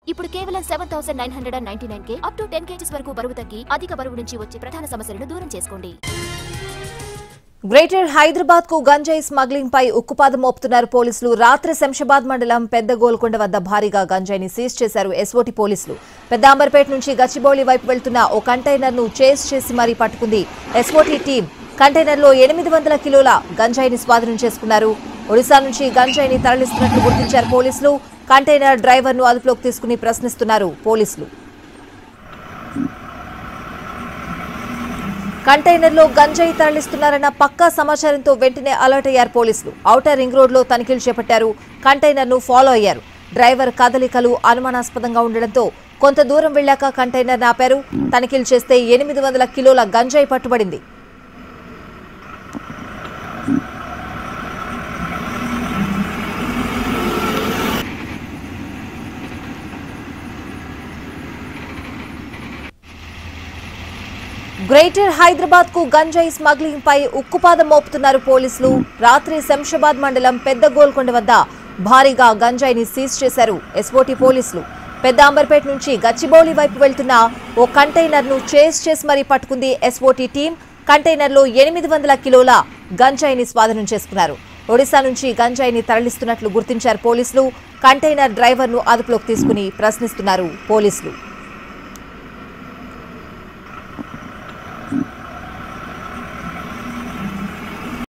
ఇప్పుడు కేవలం seven thousand nine hundred and ninety nine కే అప్ టు టెన్ కేజీస్ వరకు బరువు తగ్గి అధిక బరువు నుంచి వచ్చే ప్రధాన సమస్యలను దూరం చేసుకోండి గ్రేటర్ హైదరాబాద్ కు గంజాయి స్మగ్లింగ్ పై ఉక్కుపాదం మోపుతున్నారు పోలీసులు రాత్రి శంషాబాద్ మండలం పెద్ద గోల్కొండ వద్ద భారీగా గంజాయిని సీజ్ చేశారు ఎస్ఓటి పోలీసులు పెద్ద అంబర్పేట నుంచి గచ్చిబౌలి వైపు వెళ్తున్న ఓ కంటైనర్ ను చేస్ చేసి మరీ పట్టుకుంది ఎస్ఓటి టీం కంటైనర్ లో ఎనిమిది వందల కిలోల గంజాయిని స్వాధీనం చేసుకున్నారు ఒడిశా నుంచి గంజాయిని తరలిస్తున్నట్లు గుర్తించారు పోలీసులు కంటైనర్ డ్రైవర్ ను అదుపులోకి తీసుకుని ప్రశ్నిస్తున్నారు పోలీసులు కంటైనర్లో గంజాయి తరలిస్తున్నారన్న పక్కా సమాచారంతో వెంటనే అలర్ట్ అయ్యారు పోలీసులు ఔటర్ రింగ్ రోడ్లో తనిఖీలు చేపట్టారు కంటైనర్ను ఫాలో అయ్యారు డ్రైవర్ కదలికలు అనుమానాస్పదంగా ఉండడంతో కొంత దూరం వెళ్లాక కంటైనర్ ఆపారు తనిఖీలు చేస్తే ఎనిమిది వందల కిలోల గంజాయి పట్టుబడింది గ్రేటర్ హైదరాబాద్ కు గంజాయి స్మగ్లింగ్ పై ఉక్కుపాదం మోపుతున్నారు పోలీసులు రాత్రి శంషాబాద్ మండలం పెద్ద గోల్కొండ వద్ద భారీగా గంజాయిని సీజ్ చేశారు ఎస్ఓటి పోలీసులు పెద్ద అంబర్పేట నుంచి గచ్చిబౌలి వైపు వెళ్తున్న ఓ కంటైనర్ ను చేస్ చేసి మరీ పట్టుకుంది ఎస్ఓటి టీం కంటైనర్ లో ఎనిమిది వందల కిలోల గంజాయిని స్వాధీనం చేసుకున్నారు ఒడిశా నుంచి గంజాయిని తరలిస్తున్నట్లు గుర్తించారు పోలీసులు కంటైనర్ డ్రైవర్ ను అదుపులోకి తీసుకుని ప్రశ్నిస్తున్నారు పోలీసులు